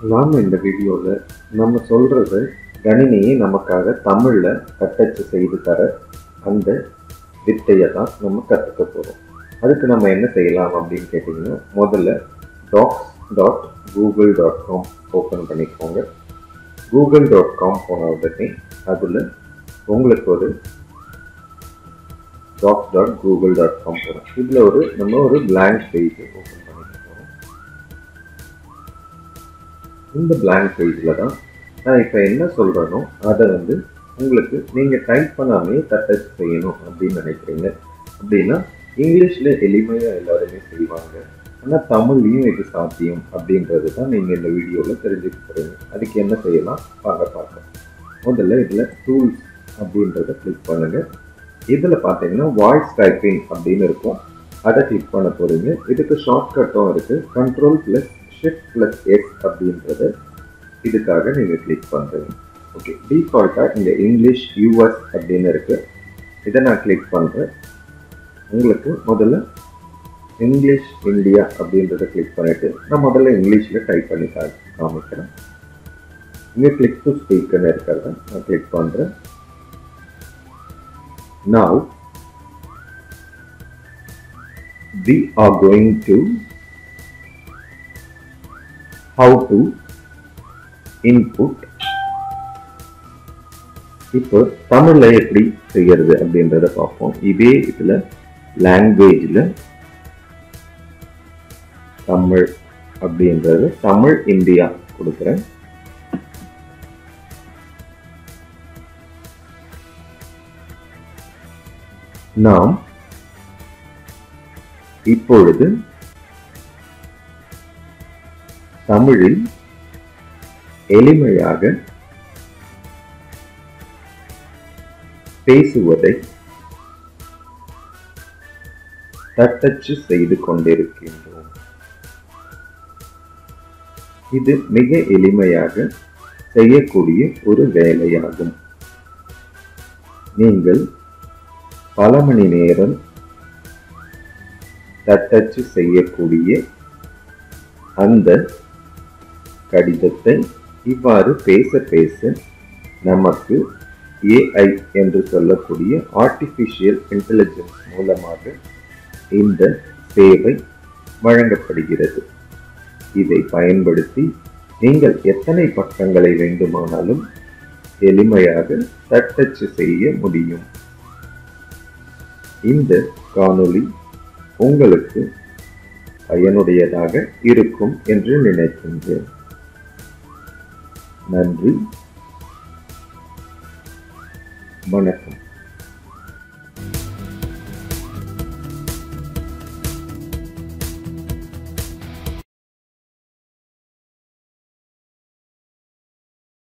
நாம் இந்த வீடியோவில் நம்ம சொல்கிறத கணினியை நமக்காக தமிழில் தட்டச்சு செய்து தர அந்த வித்தையை தான் நம்ம கற்றுக்க போகிறோம் அதுக்கு நம்ம என்ன செய்யலாம் அப்படின்னு கேட்டிங்கன்னா முதல்ல docs dot Google dot com open பண்ணிக்கோங்க கூகுள் டாட் காம் போன உடனே அதில் உங்களுக்கு ஒரு docs dot Google dot com போகிறோம் இதில் ஒரு நம்ம ஒரு பிளாங்க் பேஜ் ஓப்பன் பண்ணிக்க போகிறோம் இந்த பிளாங்க் பேஜில் தான் நான் இப்போ என்ன சொல்கிறேனோ அதை வந்து உங்களுக்கு நீங்கள் டைப் பண்ணாமே தட்டச்சு செய்யணும் அப்படின்னு நினைக்கிறீங்க அப்படின்னா இங்கிலீஷில் எளிமையாக எல்லாருமே செய்வாங்க ஆனால் தமிழ்லையும் இது சாத்தியம் அப்படின்றது தான் நீங்கள் இந்த வீடியோவில் தெரிஞ்சுக்க போகிறீங்க அதுக்கு என்ன செய்யலாம் வாங்க பார்க்கலாம் முதல்ல இதில் டூல்ஸ் அப்படின்றத கிளிக் பண்ணுங்கள் இதில் பார்த்தீங்கன்னா வாய்ஸ் டைப்பிங் அப்படின்னு இருக்கும் அதை கிளிக் பண்ண போகிறீங்க இதுக்கு ஷார்ட்கட்டும் இருக்குது control plus shift plus S அப்படின்றத இதுக்காக நீங்கள் கிளிக் பண்ணுறீங்க ஓகே டிஃபால்ட்டாக இங்கே இங்கிலீஷ் யூஎஸ் அப்படின்னு இருக்குது இதை நான் கிளிக் பண்ணுறேன் உங்களுக்கு முதல்ல இங்கிலீஷ் இந்தியா அப்படின்றத கிளிக் பண்ணிவிட்டு நான் முதல்ல இங்கிலீஷில் டைப் பண்ணி கா காமிக்கிறேன் இங்கே கிளிக் டு ஸ்பீக்கர்னு இருக்கிறத நான் கிளிக் பண்ணுறேன் Now, we are going to how to input இப்போ தமிழில் எப்படி செய்யறது அப்படின்றத பார்ப்போம் இதே இதில் லாங்குவேஜில் தமிழ் அப்படின்றது தமிழ் இந்தியா கொடுக்குறேன் நாம் இப்பொழுது தமிழில் எளிமையாக பேசுவதை தட்டச்சு செய்து கொண்டிருக்கின்றோம் இது மிக எளிமையாக செய்யக்கூடிய ஒரு வேலையாகும் நீங்கள் பல மணி நேரம் தட்டச்சு செய்யக்கூடிய அந்த கடிதத்தை இவ்வாறு பேச பேச நமக்கு ஏஐ என்று சொல்லக்கூடிய ஆர்டிஃபிஷியல் இன்டெலிஜென்ஸ் மூலமாக இந்த சேவை வழங்கப்படுகிறது இதை பயன்படுத்தி நீங்கள் எத்தனை பக்கங்களை வேண்டுமானாலும் எளிமையாக தட்டச்சு செய்ய முடியும் இந்த காணொளி உங்களுக்கு பயனுடையதாக இருக்கும் என்று நினைக்கின்றேன் நன்றி வணக்கம்